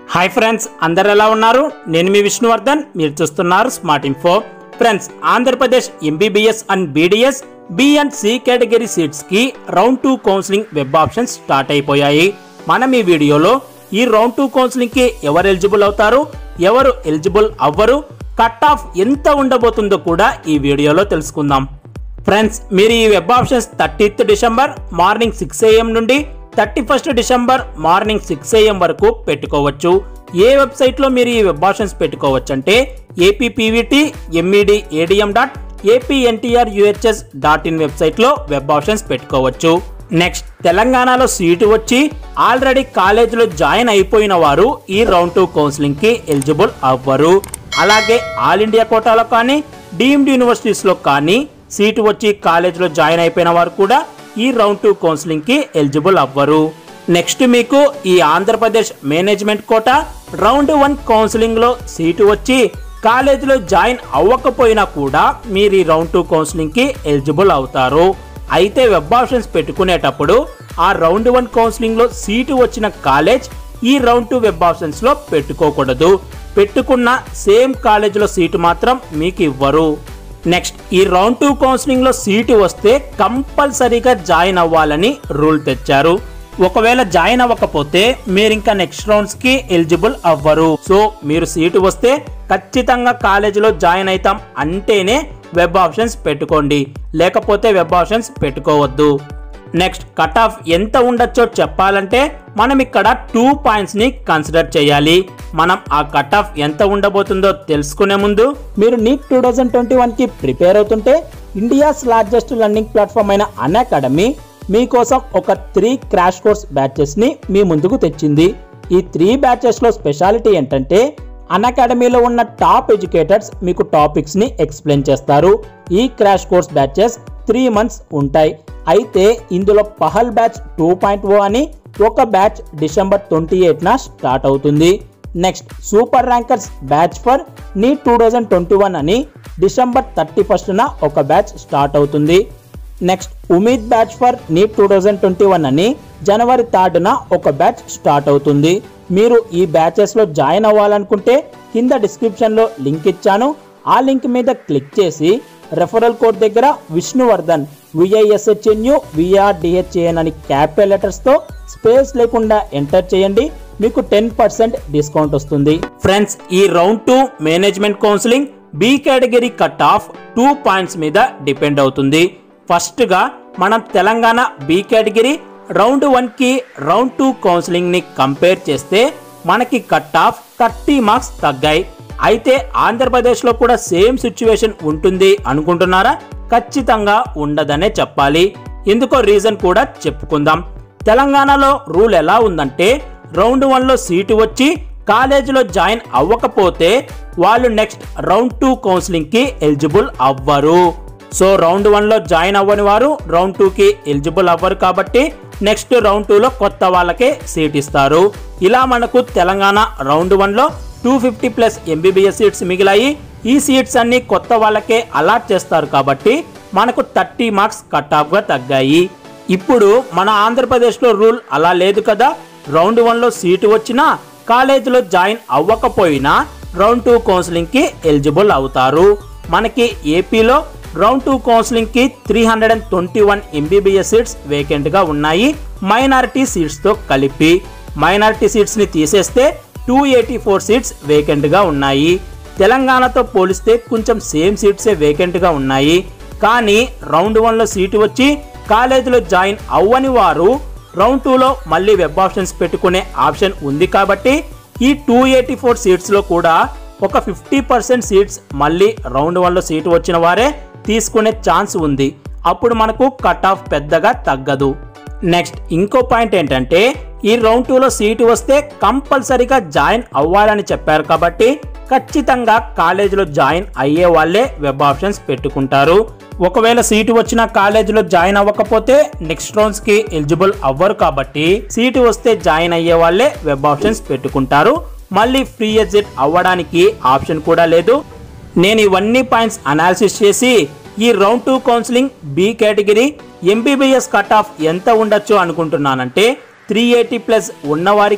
hi friends అందరు ఎలా ఉన్నారు నేను మీ విష్ణువర్ధన్ మీరు చూస్తున్నారు smart info friends Andhra Pradesh MBBS and BDS B and C category seats కి round two counselling web options start అయిపోయాయి మనం ఈ వీడియోలో ఈ రౌండ్ టూ కౌన్సిలింగ్ కి ఎవరు ఎలిజిబుల్ అవుతారు ఎవరు ఎలిజిబుల్ అవ్వరు కట్ ఆఫ్ ఎంత ఉండబోతుందో కూడా ఈ వీడియోలో తెలుసుకుందాం ఫ్రెండ్స్ మీరు ఈ web options thirtieth December morning six AM నుండి thirty first December morning six AM వరకు పెట్టుకోవచ్చు ఏ వెబ్సైట్లో మీరు ఈ వెబ్ ఆప్షన్స్ పెట్టుకోవచ్చు అంటే APPVT MED ADM dot APNTR UHS dot in వెబ్సైట్లో వెబ్ ఆప్షన్స్ పెట్టుకోవచ్చు నెక్స్ట్ తెలంగాణలో సీటు వచ్చి ఆల్రెడీ కాలేజీలో జాయిన్ అయిపోయిన వారు ఈ రౌండ్ టూ కౌన్సిలింగ్కి ఎలిజిబుల్ అవ్వరు అలాగే ఆల్ ఇండియా కోటాలో కానీ డీమ్డ్ యూనివర్సిటీస్లో కానీ సీటు వచ్చి కాలేజీలో జాయిన్ అయిపోయిన వారు కూడా ఈ రౌండ్ టూ కౌన్సిలింగ్కి ఎలిజిబుల్ అవ్వరు నెక్స్ట్ మీకు ఈ Andhra Pradesh management quota round one కౌన్సిలింగ్లో సీటు వచ్చి కాలేజీలో జాయిన్ అవ్వకపోయినా కూడా మీరు ఈ రౌండ్ టూ కౌన్సిలింగ్కి ఎలిజిబుల్ అవుతారు అయితే వెబ్ ఆప్షన్స్ పెట్టుకునేటప్పుడు ఆ రౌండ్ వన్ కౌన్సిలింగ్లో సీటు వచ్చిన కాలేజ్ ఈ రౌండ్ టూ వెబ్ ఆప్షన్స్లో పెట్టుకోకూడదు పెట్టుకున్న సేమ్ కాలేజీలో సీటు మాత్రం మీకు ఇవ్వరు నెక్స్ట్ ఈ రౌండ్ టూ కౌన్సిలింగ్ లో సీటు వస్తే కంపల్సరీగా జాయిన్ అవ్వాలని రూల్ తెచ్చారు ఒకవేళ జాయిన్ అవ్వకపోతే మీరు ఇంకా నెక్స్ట్ రౌండ్స్ కి ఎలిజిబుల్ అవ్వరు సో మీరు సీటు వస్తే ఖచ్చితంగా కాలేజీలో జాయిన్ అవుతాం అంటేనే వెబ్ ఆప్షన్స్ పెట్టుకోండి లేకపోతే వెబ్ ఆప్షన్స్ పెట్టుకోవద్దు నెక్స్ట్ కట్ ఆఫ్ ఎంత ఉండొచ్చో చెప్పాలంటే మనం ఇక్కడ టూ పాయింట్స్ ని కన్సిడర్ చేయాలి మనం ఆ కట్ ఆఫ్ ఎంత ఉండబోతుందో తెలుసుకునే ముందు మీరు NEET two thousand twenty one కి ప్రిపేర్ అవుతుంటే ఇండియాస్ లార్జెస్ట్ లర్నింగ్ ప్లాట్ఫామ్ అయిన అన్ అకాడమీ మీకోసం ఒక త్రీ క్రాష్ కోర్స్ బ్యాచెస్ ని మీ ముందుకు తెచ్చింది ఈ త్రీ బ్యాచెస్ లో స్పెషాలిటీ ఏంటంటే అన్ అకాడమీలో ఉన్న టాప్ ఎడ్యుకేటర్స్ మీకు టాపిక్స్ ని ఎక్స్ప్లెయిన్ చేస్తారు ఈ crash course batches three months ఉంటాయి అయితే ఇందులో Pahal batch two point O అని ఒక బ్యాచ్ డిసెంబర్ ట్వంటీ ఎయిట్న స్టార్ట్ అవుతుంది next super rankers batch for NEET two thousand twenty one అని డిసెంబర్ థర్టీ ఫస్ట్న ఒక బ్యాచ్ స్టార్ట్ అవుతుంది next Umeed batch for NEET two thousand twenty one అని జనవరి థర్డ్న ఒక బ్యాచ్ స్టార్ట్ అవుతుంది మీరు ఈ బ్యాచెస్లో జాయిన్ అవ్వాలనుకుంటే కింద డిస్క్రిప్షన్లో లింక్ ఇచ్చాను ఆ లింక్ మీద క్లిక్ చేసి రెఫరల్ కోడ్ దగ్గర విష్ణువర్ధన్ విఐఎస్హెచ్ఎన్యు విఆర్డిహెచ్ఏఎన్ అని క్యాపిటల్ లెటర్స్తో స్పేస్ లేకుండా ఎంటర్ చేయండి మీకు టెన్ పర్సెంట్ డిస్కౌంట్ వస్తుంది ఫ్రెండ్స్ ఈ round two management counselling B category cut off two points మీద డిపెండ్ అవుతుంది ఫస్ట్ గా మనం Telangana B category round one కి రౌండ్ టూ కౌన్సిలింగ్ ని కంపేర్ చేస్తే మనకి కట్ ఆఫ్ థర్టీ మార్క్స్ తగ్గాయి అయితే ఆంధ్రప్రదేశ్లో కూడా సేమ్ సిచ్యువేషన్ ఉంటుంది అనుకుంటున్నారా ఖచ్చితంగా ఉండదనే చెప్పాలి ఎందుకో రీజన్ కూడా చెప్పుకుందాం తెలంగాణలో రూల్ ఎలా ఉందంటే రౌండ్ వన్లో సీటు వచ్చి కాలేజీలో జాయిన్ అవ్వకపోతే వాళ్ళు నెక్స్ట్ రౌండ్ టూ కౌన్సిలింగ్కి ఎలిజిబుల్ అవ్వరు సో రౌండ్ వన్లో జాయిన్ అవ్వని వారు రౌండ్ టూకి ఎలిజిబుల్ అవ్వరు కాబట్టి నెక్స్ట్ రౌండ్ టూలో కొత్త వాళ్ళకే సీట్ ఇస్తారు ఇలా మనకు తెలంగాణ రౌండ్ వన్లో two fifty plus MBBS seats మిగిలాయి ఈ సీట్స్ అన్ని కొత్త వాళ్ళకే అలాట్ చేస్తారు కాబట్టి మనకు థర్టీ మార్క్స్ కట్ ఆఫ్గా తగ్గాయి ఇప్పుడు మన ఆంధ్రప్రదేశ్లో రూల్ అలా లేదు కదా రౌండ్ వన్లో సీటు వచ్చినా కాలేజీలో జాయిన్ అవ్వకపోయినా రౌండ్ టూ కౌన్సిలింగ్కి ఎలిజిబుల్ అవుతారు మనకి ఏపీలో రౌండ్ టూ కౌన్సిలింగ్కి three hundred and twenty one MBBS seats వేకెంట్గా ఉన్నాయి మైనారిటీ సీట్స్తో కలిపి మైనారిటీ సీట్స్ని తీసేస్తే టూ ఎయిటీ ఫోర్ సీట్స్ వేకెంట్గా ఉన్నాయి తెలంగాణతో పోలిస్తే కొంచెం సేమ్ సీట్సే వేకెంట్గా ఉన్నాయి కానీ రౌండ్ వన్లో సీటు వచ్చి కాలేజీలో జాయిన్ అవ్వని వారు రౌండ్ టూలో మళ్ళీ వెబ్ ఆప్షన్స్ పెట్టుకునే ఆప్షన్ ఉంది కాబట్టి ఈ టూ ఎయిటీ ఫోర్ సీట్స్లో కూడా ఒక ఫిఫ్టీ పర్సెంట్ సీట్స్ మళ్ళీ రౌండ్ వన్లో సీటు వచ్చిన వారే తీసుకునే ఛాన్స్ ఉంది అప్పుడు మనకు కట్ ఆఫ్ పెద్దగా తగ్గదు నెక్స్ట్ ఇంకో పాయింట్ ఏంటంటే ఈ రౌండ్ టూలో సీటు వస్తే కంపల్సరీగా జాయిన్ అవ్వాలని చెప్పారు కాబట్టి ఖచ్చితంగా కాలేజీలో జాయిన్ అయ్యే వాళ్ళే వెబ్ ఆప్షన్స్ పెట్టుకుంటారు ఒకవేళ సీటు వచ్చిన కాలేజీలో జాయిన్ అవ్వకపోతే నెక్స్ట్ రౌండ్స్ కి ఎలిజిబుల్ అవ్వరు కాబట్టి సీటు వస్తే జాయిన్ అయ్యే వాళ్ళే వెబ్ ఆప్షన్స్ పెట్టుకుంటారు మళ్ళీ ఫ్రీ ఎగ్జిట్ అవ్వడానికి ఆప్షన్ కూడా లేదు నేను ఇవన్నీ పాయింట్స్ అనాలిసిస్ చేసి ఈ round two counselling B category MBBS cut off ఎంత ఉండొచ్చు అనుకుంటున్నానంటే త్రీ ఎయిటీ ప్లస్ ఉన్నవారికి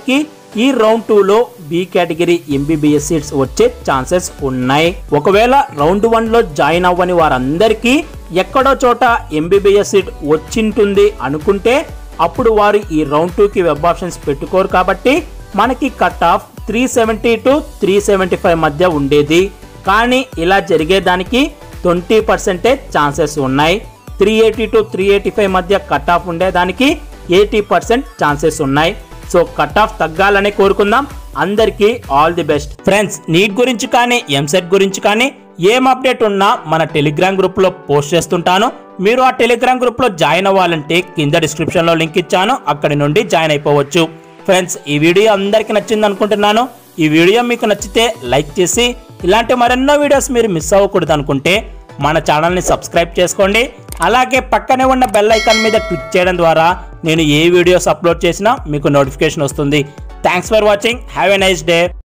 ఈ రౌండ్ టూలో బి కేటగిరీ ఎంబీబీఎస్ సీట్స్ వచ్చే ఛాన్సెస్ ఉన్నాయి ఒకవేళ రౌండ్ వన్లో జాయిన్ అవ్వని వారందరికీ ఎక్కడో చోట ఎంబీబీఎస్ సీట్ వచ్చింటుంది అనుకుంటే అప్పుడు వారు ఈ రౌండ్ టూకి వెబ్ ఆప్షన్స్ పెట్టుకోరు కాబట్టి మనకి cut off three seventy two three seventy five మధ్య ఉండేది కానీ ఇలా జరిగేదానికి ట్వంటీ పర్సెంటేజ్ ఛాన్సెస్ ఉన్నాయి three eighty two three eighty five మధ్య కట్ ఆఫ్ ఉండేదానికి ఎయిటీ పర్సెంట్ ఛాన్సెస్ ఉన్నాయి సో కట్ ఆఫ్ తగ్గాలని కోరుకుందాం అందరికీ all the best friends NEET గురించి కానీ ఎంసెట్ గురించి కానీ ఏం అప్డేట్ ఉన్నా మన టెలిగ్రామ్ గ్రూప్లో పోస్ట్ చేస్తుంటాను మీరు ఆ టెలిగ్రామ్ గ్రూప్లో జాయిన్ అవ్వాలంటే కింద డిస్క్రిప్షన్లో లింక్ ఇచ్చాను అక్కడి నుండి జాయిన్ అయిపోవచ్చు ఫ్రెండ్స్ ఈ వీడియో అందరికీ నచ్చింది అనుకుంటున్నాను ఈ వీడియో మీకు నచ్చితే లైక్ చేసి ఇలాంటి మరెన్నో వీడియోస్ మీరు మిస్ అవ్వకూడదు అనుకుంటే మన ఛానల్ని సబ్స్క్రైబ్ చేసుకోండి అలాగే పక్కనే ఉన్న బెల్ ఐకాన్ మీద క్లిక్ చేయడం ద్వారా నేను ఏ వీడియోస్ అప్లోడ్ చేసినా మీకు నోటిఫికేషన్ వస్తుంది thanks for watching have a nice day